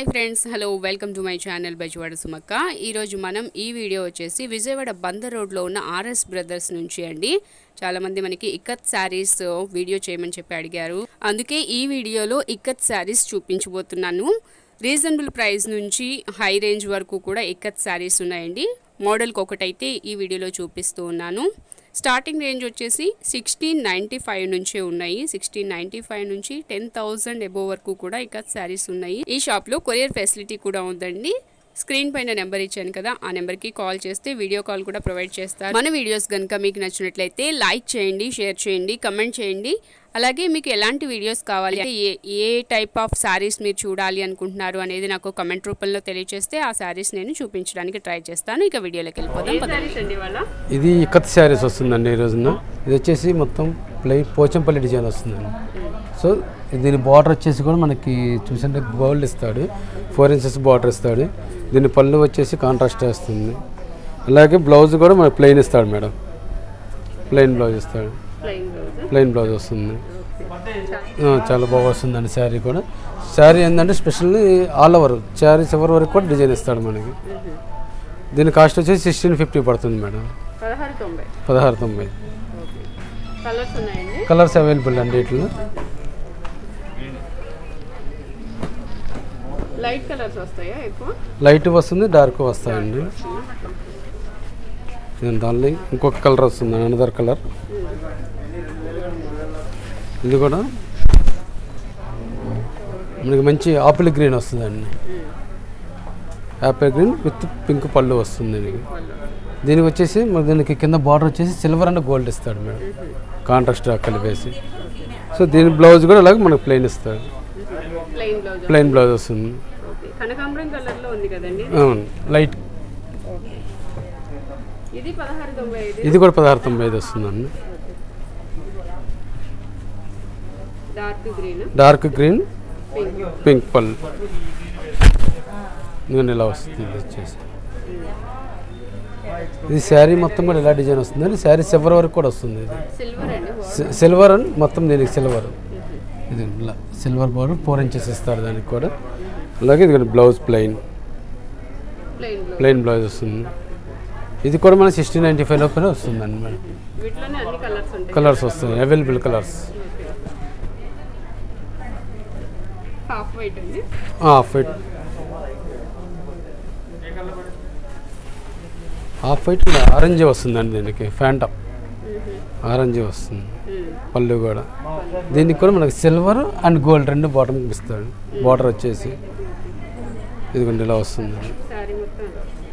Hi friends hello welcome to my channel Bajwada Sumakka ఈరోజు మనం ఈ వీడియో వచ్చేసి విజయవాడ బందర్ రోడ్లో ఉన్న ఆర్ఎస్ బ్రదర్స్ నుంచి అండి చాలామంది మనకి ఇక్కత్ శారీస్ వీడియో చేయమని చెప్పి అడిగారు అందుకే ఈ వీడియోలో ఇక్కత్ శారీస్ చూపించబోతున్నాను రీజనబుల్ ప్రైస్ నుంచి హై రేంజ్ వరకు కూడా ఇక్కత్ శారీస్ ఉన్నాయండి మోడల్కి ఒకటైతే ఈ వీడియోలో చూపిస్తూ ఉన్నాను స్టార్టింగ్ రేంజ్ వచ్చేసి సిక్స్టీన్ నైంటీ ఫైవ్ నుంచే ఉన్నాయి సిక్స్టీన్ నైంటీ ఫైవ్ నుంచి టెన్ థౌసండ్ ఎబో వరకు కూడా ఇక శారీస్ ఉన్నాయి ఈ షాప్లో కొరియర్ ఫెసిలిటీ కూడా ఉందండి స్క్రీన్ పైన నెంబర్ ఇచ్చాను కదా ఆ నెంబర్కి కాల్ చేస్తే వీడియో కాల్ కూడా ప్రొవైడ్ చేస్తారు మన వీడియోస్ కనుక మీకు నచ్చినట్లయితే లైక్ చేయండి షేర్ చేయండి కమెంట్ చేయండి అలాగే మీకు ఎలాంటి వీడియోస్ కావాలి అంటే ఏ ఏ టైప్ ఆఫ్ శారీస్ మీరు చూడాలి అనుకుంటున్నారు అనేది నాకు కమెంట్ రూపంలో తెలియజేస్తే ఆ శారీస్ నేను చూపించడానికి ట్రై చేస్తాను ఇక వీడియోలోకి వెళ్ళిపోదాం శారీస్ అండి వాళ్ళ ఇది ఇక్కత్ శారీస్ వస్తుందండి ఈ రోజున ఇది వచ్చేసి మొత్తం ప్లై పోచంపల్లి డిజైన్ వస్తుందండి సో దీని బార్డర్ వచ్చేసి కూడా మనకి చూసంటే గోల్డ్ ఇస్తాడు ఫోర్ ఇంచెస్ బార్డర్ ఇస్తాడు దీని పళ్ళు వచ్చేసి కాంట్రాస్ట్ వస్తుంది అలాగే బ్లౌజ్ కూడా మనకి ప్లెయిన్ ఇస్తాడు మేడం ప్లెయిన్ బ్లౌజ్ ఇస్తాడు ప్లెయిన్ బ్లౌజ్ ప్లెయిన్ బ్లౌజ్ వస్తుంది ఆ, చాలా బాగా వస్తుందండి శారీ కూడా శారీ ఏంటంటే స్పెషల్లీ ఆల్ ఓవర్ శారీ చివరి వరకు కూడా డిజైన్ ఇస్తాడు మనకి దీని కాస్ట్ వచ్చేసి సిక్స్టీన్ ఫిఫ్టీ పడుతుంది మేడం పదహారు తొంభై పదహారు తొంభై కలర్స్ ఉన్నాయండి కలర్స్ అవైలబుల్ అండి వీటిలో లైట్ కలర్స్ వస్తాయా ఎక్కువ లైట్ వస్తుంది డార్క్ వస్తాయండి ఇది దానిలో ఇంకొక కలర్ వస్తుంది అనదర్ కలర్ ఇది కూడా మనకి మంచి ఆపిల్ గ్రీన్ వస్తుందండి యాపిల్ గ్రీన్ విత్ పింక్ పళ్ళు వస్తుంది దీనికి దీనికి వచ్చేసి మరి దీనికి కింద బార్డర్ వచ్చేసి సిల్వర్ అండ్ గోల్డ్ ఇస్తాడు మేడం కాంట్రాస్ట్ కలిపేసి సో దీని బ్లౌజ్ కూడా అలాగే మనకు ప్లెయిన్ ఇస్తాడు ప్లెయిన్ బ్లౌజ్ ప్లెయిన్ బ్లౌజ్ వస్తుంది ఓకే కనకాంబరం కలర్ లో ఉంది కదండి అవును లైట్ ఓకే ఇది పదహారు తొంభై ఐదు ఇది కూడా పదహారు తొంభై ఐదు వస్తుందండి dark green dark green pink pink పళ్ళు ఇదిగోండి ఇలా వస్తుంది ఇది వచ్చేసి ఇది శారీ మొత్తం కూడా ఇలా డిజైన్ వస్తుంది శారీ సిల్వర్ వరకు కూడా వస్తుంది ఇది సిల్వర్ అండి సి- సిల్వర్ అండ్ మొత్తం దీనికి సిల్వర్ ఇది ఇలా సిల్వర్ బోర్డర్ ఫోర్ ఇంచెస్ ఇస్తారు దానికి కూడా అలాగే ఇది blouse plain plain blouse plain blouse వస్తుంది ఇది కూడా మన సిక్స్టీన్ నైంటీ ఫైవ్ లోపలే వస్తుందండి మేడం వీటిలోనే అన్ని కలర్స్ ఉంటాయి కలర్స్ వస్తాయి అవైలబుల్ కలర్స్ హాఫ్ వైట్ అండి half white half white orange వస్తుందండి దీనికి ఫ్యాంటా ఆరెంజ్ వస్తుంది పళ్ళు కూడా దీనికి కూడా మనకి సిల్వర్ అండ్ గోల్డ్ రెండు బాటమ్ ఇస్తాడు బార్డర్ వచ్చేసి ఇదిగోండి ఇలా వస్తుంది శారీ మొత్తం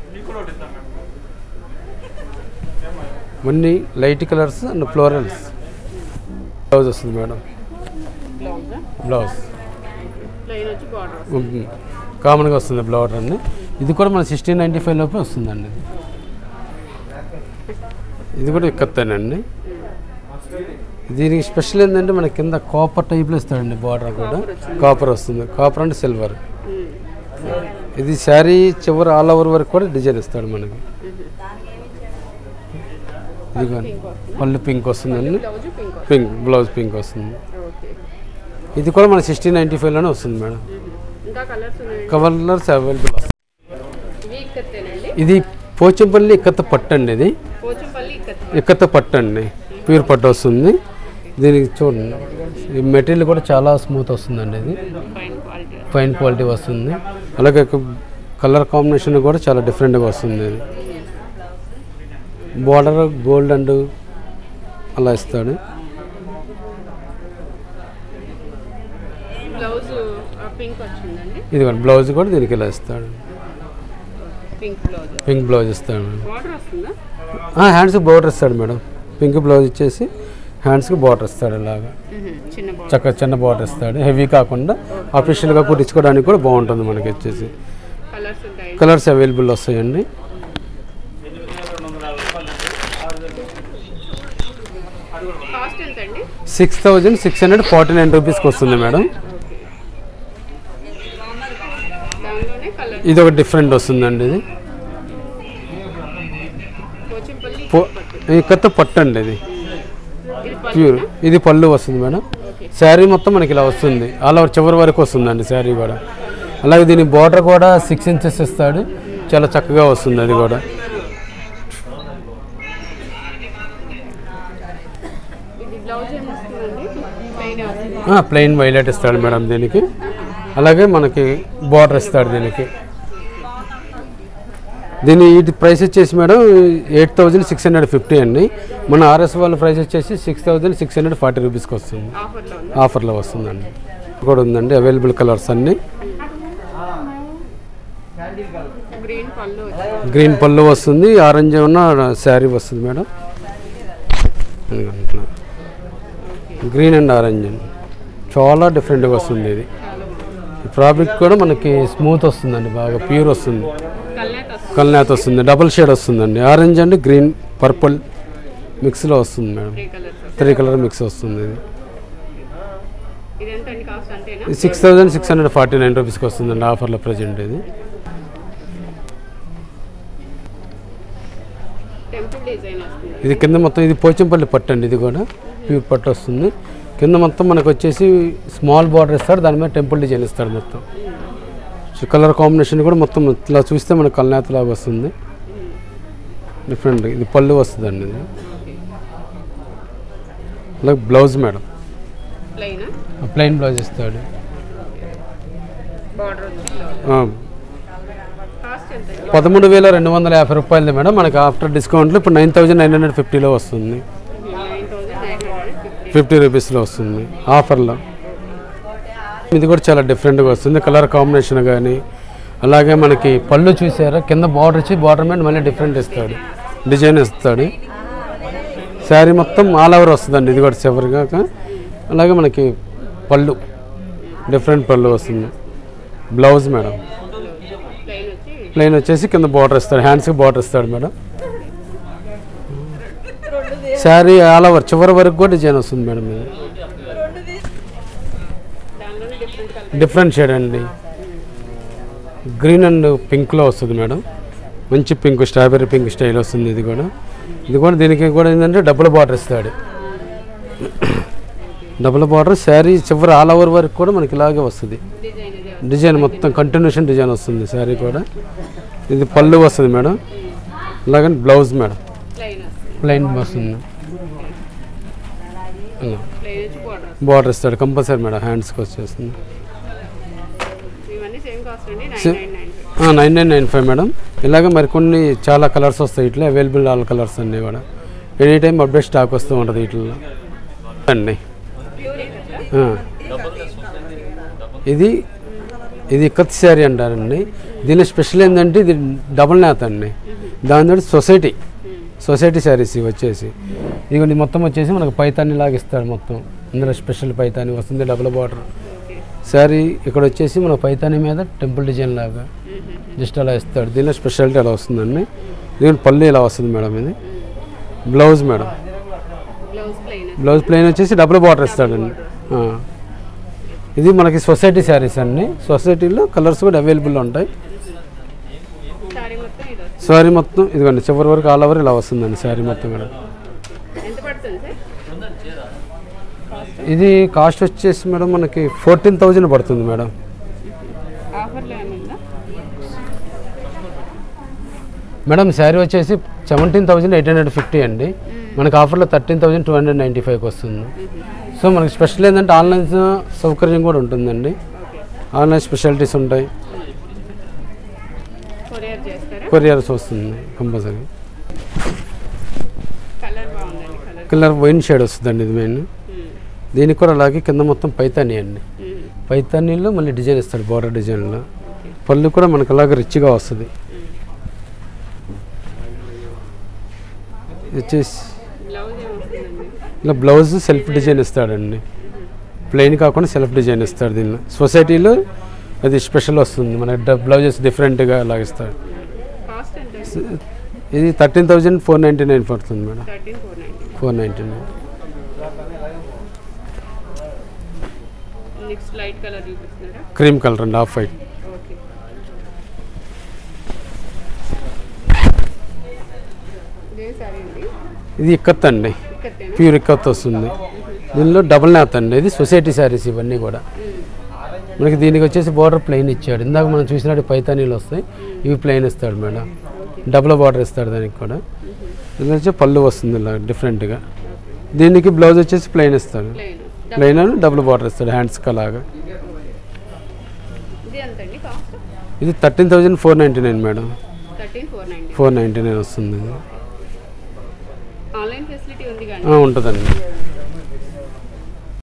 మన్ని light colours and florals blouse వస్తుంది మేడం బ్లౌజ్ బ్లౌజ్ ప్లెయిన్ వచ్చి బార్డర్ కామన్గా వస్తుంది బ్లౌజ్ అండి ఇది కూడా మన సిక్స్టీన్ నైంటీ ఫైవ్ లోపే వస్తుందండి ఇది. ఇది కూడా ఇక్కత్తేనండి దీనికి స్పెషల్ ఏంటంటే మన కింద కాపర్ టైప్లో ఇస్తాడండి బార్డర్ కూడా కాపర్ వస్తుంది కాపర్ అండ్ సిల్వర్ ఇది శారీ చివరి ఆల్ ఓవర్ వరకు కూడా డిజైన్ ఇస్తాడు మనకి ఇది కానీ పళ్ళు పింక్ వస్తుందండి blouse pink pink blouse pink వస్తుంది ఓకే ఇది కూడా మన సిక్స్టీన్ నైంటీ ఫైవ్లోనే వస్తుంది మేడం ఇంకా కలర్స్ ఉన్నాయండి కలర్స్ అవైలబుల్ ఇవి ఇక్కత్తేనండి ఇది పోచంపల్లి ఇక్కత్త పట్టు అండి ఇది పోచంపల్లి ఇక్కత్ ఇక్కత్త పట్టు అండి ప్యూర్ పట్టు వస్తుంది దీనికి చూడండి ఈ మెటీరియల్ కూడా చాలా స్మూత్ వస్తుందండి ఇది ఫైన్ క్వాలిటీ ఫైన్ క్వాలిటీ వస్తుంది అలాగే కలర్ కాంబినేషన్ కూడా చాలా డిఫరెంట్గా వస్తుంది ఇది బార్డర్ గోల్డ్ అండ్ అలా ఇస్తాడు బ్లౌజ్ పింక్ వచ్చిందండి ఇది బ్లౌజ్ కూడా దీనికి ఇలా ఇస్తాడు పింక్ బ్లౌజ్ పింక్ బ్లౌజ్ ఇస్తాడు బార్డర్ వస్తుందా హ్యాండ్స్కి బార్డర్ ఇస్తాడు మేడం పింక్ బ్లౌజ్ ఇచ్చేసి హ్యాండ్స్కి బార్డర్ ఇస్తాడు ఇలాగా చిన్న బార్డర్ చక్క చిన్న బార్డర్ ఇస్తాడు హెవీ కాకుండా అఫీషియల్గా కుట్టించుకోవడానికి కూడా బాగుంటుంది మనకి వచ్చేసి కలర్స్ ఉంటాయి కలర్స్ అవైలబుల్ వస్తాయండి కాస్ట్ ఎంత అండి six thousand six hundred forty nine రూపీస్కి వస్తుంది మేడం దానిలోనే కలర్ ఇది ఒక డిఫరెంట్ వస్తుందండి ఇది పోచంపల్లి పో ఈ కొత్త పట్టు అండి ఇది ఇది ప్యూర్ ఇది పళ్ళు వస్తుంది మేడం శారీ మొత్తం మనకి ఇలా వస్తుంది ఆల్ ఓవర్ చివరి వరకు వస్తుందండి శారీ కూడా అలాగే దీని బార్డర్ కూడా సిక్స్ ఇంచెస్ ఇస్తాడు చాలా చక్కగా వస్తుంది అది కూడా ఇది బ్లౌజ్ ఏమి వస్తుందండి ప్లెయిన్ వస్తుంది ప్లెయిన్ వైలెట్ ఇస్తాడు మేడం దీనికి అలాగే మనకి బార్డర్ ఇస్తాడు దీనికి దీని ఇది ప్రైస్ వచ్చేసి madam eight thousand six hundred fifty అండి మన ఆర్ఎస్ వాళ్ళ ప్రైస్ వచ్చేసి six thousand six hundred forty రూపీస్కి వస్తుంది ఆఫర్లో ఉంది ఆఫర్లో వస్తుందండి కూడా ఉందండి అవైలబుల్ కలర్స్ అన్నీ గ్రీన్ పళ్ళు వచ్చింది గ్రీన్ పళ్ళు వస్తుంది ఆరెంజ్ ఉన్న శారీ వస్తుంది మేడం ఇదిగోండి. గ్రీన్ అండ్ ఆరెంజ్ అండి చాలా డిఫరెంట్గా వస్తుంది ఇది ఈ ఫ్యాబ్రిక్ కూడా మనకి స్మూత్ వస్తుందండి బాగా ప్యూర్ వస్తుంది కల్నేత వస్తుంది కల్నేత వస్తుంది డబుల్ షేడ్ వస్తుందండి ఆరెంజ్ అండ్ గ్రీన్ పర్పుల్ మిక్స్లో వస్తుంది madam three colours three colour mix వస్తుంది ఇది ఇది ఎంత అండి కాస్ట్ అంతేనా six thousand six hundred forty nine రూపీస్కి వస్తుందండి ఆఫర్లో ప్రజెంట్ ఇది టెంపుల్ డిజైన్ వస్తుంది ఇది కింద మొత్తం ఇది పోచంపల్లి పట్టు అండి ఇది కూడా ప్యూర్ పట్టు వస్తుంది కింద మొత్తం మనకు వచ్చేసి స్మాల్ బార్డర్ ఇస్తాడు దాని మీద టెంపుల్ డిజైన్ ఇస్తాడు మొత్తం సో కలర్ కాంబినేషన్ కూడా మొత్తం ఇట్లా చూస్తే మనకు కల్నేత లాగా వస్తుంది డిఫరెంట్ ఇది పళ్ళు వస్తుందండి ఇది అలాగే blouse madam plain plain blouse ఇస్తాడు బార్డర్ వచ్చి ఆ, కాస్ట్ ఎంత అండి పదమూడు వేల రెండు వందల యాభై రూపాయలది మేడం మనకి ఆఫ్టర్ డిస్కౌంట్లో ఇప్పుడు నైన్ థౌజండ్ నైన్ హండ్రెడ్ ఫిఫ్టీలో వస్తుంది nine thousand nine hundred fifty fifty రూపీస్లో వస్తుంది ఆఫర్లో ఇది కూడా చాలా డిఫరెంట్గా వస్తుంది కలర్ కాంబినేషన్ కానీ అలాగే మనకి పళ్ళు చూసారా కింద బార్డర్ వచ్చి బార్డర్ మీద మళ్ళీ డిఫరెంట్ ఇస్తాడు డిజైన్ ఇస్తాడు శారీ మొత్తం ఆల్ ఓవర్ వస్తుందండి ఇది కూడా చివరిగా అలాగే మనకి పళ్ళు డిఫరెంట్ పళ్ళు వస్తుంది బ్లౌజ్ మేడం ప్లెయిన్ వచ్చి ప్లెయిన్ వచ్చేసి కింద బార్డర్ ఇస్తాడు హ్యాండ్స్కి బార్డర్ ఇస్తాడు మేడం శారీ ఆల్ ఓవర్ చివరి వరకు కూడా డిజైన్ వస్తుంది మేడం ఇది దానిలోనే డిఫరెంట్ కలర్ డిఫరెంట్ షేడ్ అండి గ్రీన్ అండ్ పింక్లో వస్తుంది మేడం మంచి పింక్ స్ట్రాబెర్రీ పింక్ స్టైల్ వస్తుంది ఇది కూడా ఇది కూడా దీనికి కూడా ఏంటంటే డబుల్ బార్డర్ ఇస్తాడు డబుల్ బార్డర్ శారీ చివరి ఆల్ ఓవర్ వరకు కూడా మనకి ఇలాగే వస్తుంది డిజైన్ ఇది డిజైన్ మొత్తం కంటిన్యూషన్ డిజైన్ వస్తుంది శారీ కూడా ఇది పళ్ళు వస్తుంది మేడం అలాగే బ్లౌజ్ మేడం ప్లెయిన్ వస్తుంది ప్లెయిన్ వస్తుంది అలా ప్లెయిన్ వచ్చి బార్డర్ బార్డర్ ఇస్తాడు కంపల్సరీ మేడం హ్యాండ్స్కి వచ్చేస్తుంది ఇవన్నీ సేమ్ కాస్ట్ అండి nine nine nine five nine nine nine five madam ఇలాగ మరికొన్ని చాలా కలర్స్ వస్తాయి ఇట్లా అవైలబుల్ ఆల్ కలర్స్ అన్నీ కూడా ఎనీ టైం అప్డేట్ స్టాక్ వస్తూ ఉంటుంది వీటిలో అండి ఆ. ఇది ఇది ఇక్కత్ శారీ అంటారండి దీని స్పెషల్ ఏంటంటే ఇది డబుల్ నేత అండి దాని తోటి సొసైటీ సొసైటీ శారీస్ ఇవి వచ్చేసి ఇవి మొత్తం వచ్చేసి మనకు పైతాని లాగా ఇస్తాడు మొత్తం ఇందులో స్పెషల్ పైతాని వస్తుంది డబుల్ బార్డర్ శారీ ఇక్కడ వచ్చేసి మన పైతాని మీద టెంపుల్ డిజైన్ లాగా జస్ట్ అలా ఇస్తాడు దీనిలో స్పెషాలిటీ అలా వస్తుందండి దీని పళ్ళు ఇలా వస్తుంది మేడం ఇది blouse madam blouse plain blouse plain వచ్చేసి డబుల్ బార్డర్ ఇస్తాడండి ఆ. ఇది మనకి సొసైటీ శారీస్ అండి సొసైటీలో కలర్స్ కూడా అవైలబుల్ ఉంటాయి సారీ మొత్తం ఇది వస్తుంది శారీ మొత్తం ఇదిగోండి చివరి వరకు ఆల్ ఓవర్ ఇలా వస్తుందండి శారీ మొత్తం కూడా ఎంత పడుతుంది సార్ ఇది కాస్ట్ వచ్చేసి మేడం మనకి ఫోర్టీన్ థౌజండ్ పడుతుంది మేడం ఆఫర్లో ఏముందా మేడం శారీ వచ్చేసి seventeen thousand eight hundred fifty అండి మనకి ఆఫర్లో thirteen thousand two hundred ninety ఫైవ్కి వస్తుంది సో మనకి స్పెషల్ ఏంటంటే ఆన్లైన్ సౌకర్యం కూడా ఉంటుందండి ఓకే ఆన్లైన్ స్పెషాలిటీస్ ఉంటాయి కొరియర్ చేస్తారా కొరియర్స్ వస్తుంది కంపల్సరీ కలర్ బాగుందండి కలర్ కలర్ వైన్ షేడ్ వస్తుందండి ఇది మెయిన్ దీనికి కూడా అలాగే కింద మొత్తం పైతాని అండి పైతానీలో మళ్ళీ డిజైన్ ఇస్తాడు బార్డర్ డిజైన్లో పళ్ళు కూడా మనకు అలాగే రిచ్గా వస్తుంది ఇది వచ్చేసి బ్లౌజ్ ఏమొస్తుందండి ఇలా బ్లౌజ్ సెల్ఫ్ డిజైన్ ఇస్తాడండి ప్లెయిన్ కాకుండా సెల్ఫ్ డిజైన్ ఇస్తాడు దీనిలో సొసైటీలో అది స్పెషల్ వస్తుంది మన బ్లౌజెస్ డిఫరెంట్గా అలాగ ఇస్తాడు కాస్ట్ ఎంత ఇది thirteen thousand four ninety nine పడుతుంది madam thirteen four ninety four ninety nine next light colour చూపిస్తున్నారా క్రీమ్ కలర్ అండి ఆఫ్ వైట్ ఓకే ఇదే సరే అండి ఇది ఇక్కత్ అండి ఇక్కడేనా ప్యూర్ ఇక్కత్ వస్తుంది దీనిలో డబుల్ నాత్ అండి ఇది సొసైటీ శారీస్ ఇవన్నీ కూడా మనకి దీనికి వచ్చేసి బార్డర్ ప్లెయిన్ ఇచ్చాడు ఇందాక మనం చూసినట్టు పైతానీలు వస్తాయి ఇవి ప్లెయిన్ ఇస్తాడు మేడం డబుల్ బార్డర్ ఇస్తాడు దానికి కూడా ఇది వచ్చి పళ్ళు వస్తుంది ఇలా డిఫరెంట్గా దీనికి బ్లౌజ్ వచ్చేసి ప్లెయిన్ ఇస్తాడు ప్లెయిన్ ప్లెయిన్ అని డబుల్ బార్డర్ ఇస్తాడు హ్యాండ్స్కి అలాగా ఇది ఎంతండి కాస్ట్ ఇది thirteen thousand four ninety nine madam thirteen four ninety four ninety nine వస్తుంది ఇది ఆన్లైన్ ఫెసిలిటీ ఉంది కానీ ఆ, ఉంటుందండి